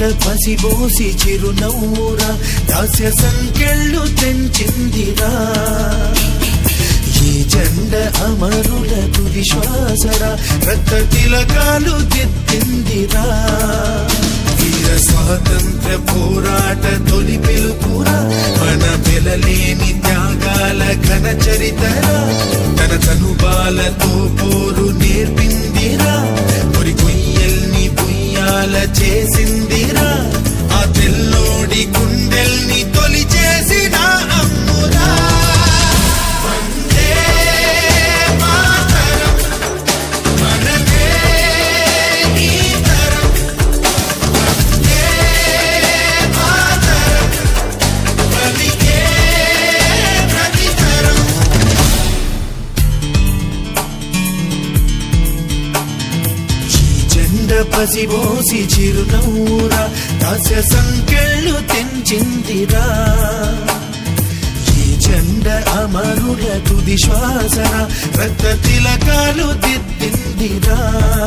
పసిబోసి చిరునవ్వురా దాస్య సంకెళ్ళు తెంచిందిరా ఈ జెండ అమరులకు విశ్వాసరా రక్త తిలకాలు దిద్దిందిరా వీర స్వాతంత్ర పోరాట తొలి పిలుపురా మన వెలలేని త్యాగాల ఘన చరితరా తన తనుబాలతో పోరు నేర్పిందిరా పొరి కొయ్యల్ని బుయ్యాల చేసిందిరా ఆ తెల్లోడి గుండెల్ని తొలి చేసిన అమ్మురా వందే మాతరం మనదే ఈ తరం వందే మాతరం పలికే ప్రతి తరం ఈ జెండ పసిబోసి చిరునవ్వురా దాస్య సంకెళ్ళు తెంచిందిరా ఈ జెండ అమరుల తుది శ్వాసన రక్త తిలకాలు దిద్దిందిరా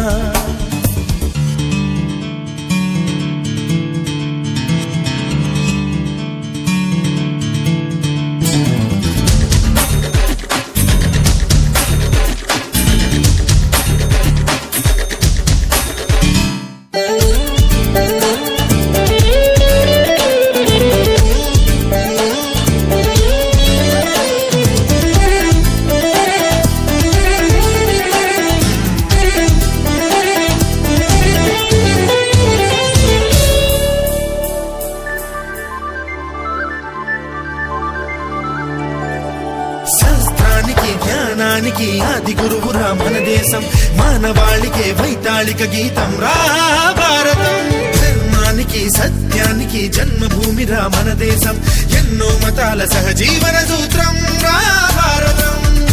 శాస్త్రానికి జ్ఞానానికి ఆది గురువురా మన దేశం మానవాళికే వైతాళిక గీతం రా భారతం ధర్మానికి సత్యానికి జన్మభూమిరా మన దేశం ఎన్నో మతాల సహజీవన సూత్రం రా భారతం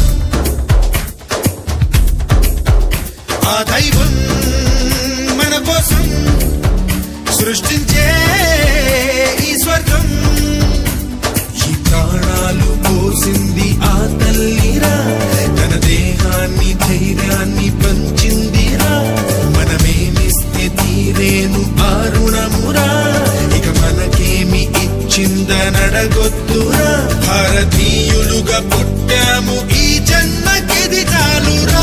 ఆ దైవం మన కోసం సృష్టించే ఈ స్వర్గం ఈ ప్రాణాలు పోసింది ఆ తల్లిరా తన దేహాన్ని ధైర్యాన్ని పంచిందిరా మనమేమిస్తే తీరేను ఆ రుణమురా ఇక మనకేమి ఇచ్చిందనడగొద్దురా భారతీయులుగా పుట్టాము ఈ జన్మకిది చాలురా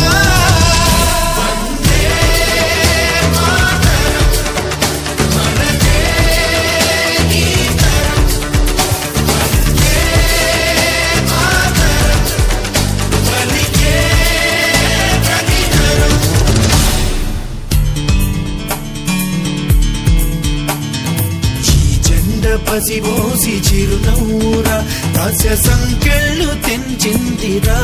వందే మాతరం మనదే ఈ తరం వందే మాతరం పలికే ప్రతి తరం ఈ జెండ పసిబోసి చిరునవ్వురా దాస్య సంకెళ్ళు తెంచిందిరా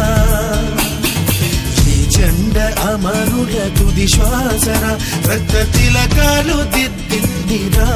ఈ జెండ అమరుల తుది శ్వాసరా రక్త తిలకాలు దిద్దిందిరా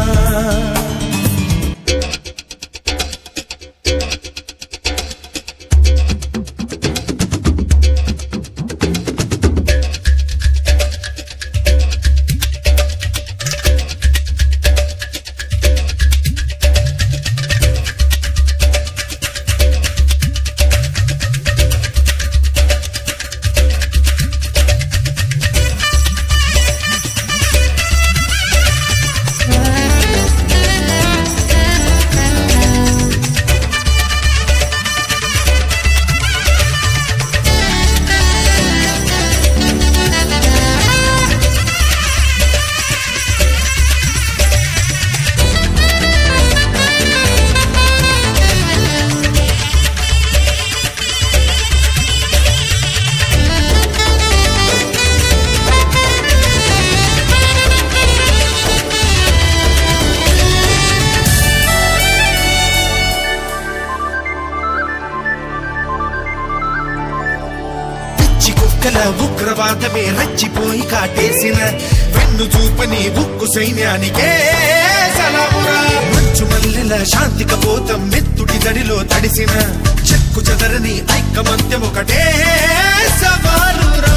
పిచ్చి కుక్కల ఉగ్రవాదమే రచ్చిపోయి కాటేసిన వెన్ను చూపని ఉక్కు సైన్యానికే సలామురా మంచు మల్లెల శాంతి కపోతం మెత్తుడి దడిలో తడిసిన చెక్కు చెదరని ఐకమత్యం ఒకటే సవాలురా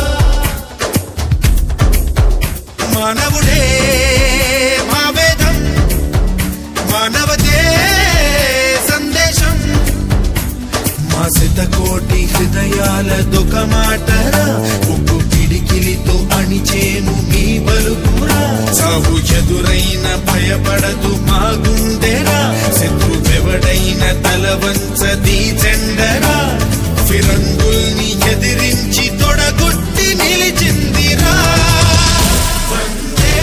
మానవుడే మా వేదం మానవతే సందేశం మా శతకోటి హృదయాల దుఃఖమాటరా ఉప్పు పిడి పిడికిలితో అణిచేను మీ బలుపురా సాగు ఎదురైన భయపడదు మా గుండెరా శత్రువెవడైన తల వంచది జెండరా ఫిరంగుల్ని ఎదిరించి తొడగొట్టి నిలిచిందిరా వందే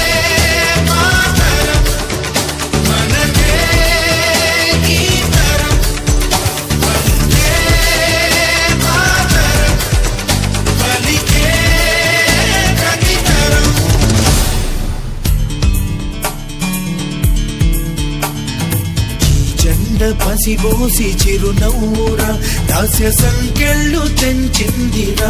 మాతరం మనదే ఈ తరం వందే మాతరం పలికే ప్రతి తరం జెండ పసిబోసి చిరునవ్వురా దాస్య సంఖ్యళ్ళు తెంచిందిరా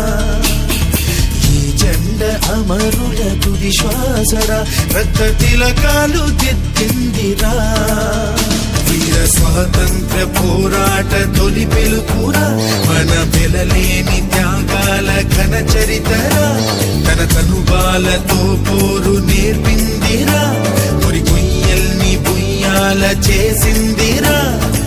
ఈ జెండ అమరుల తుది శ్వాసరా రక్త తిలకాలు దిద్దిందిరా వీర స్వాతంత్ర పోరాట తొలి పిలుపురా మన వెలలేని త్యాగాల ఘన చరితరా తన తనుబాలతో పోరు నేర్పిందిరా కొరి కొయ్యల్ని బుయ్యాల చేసిందిరా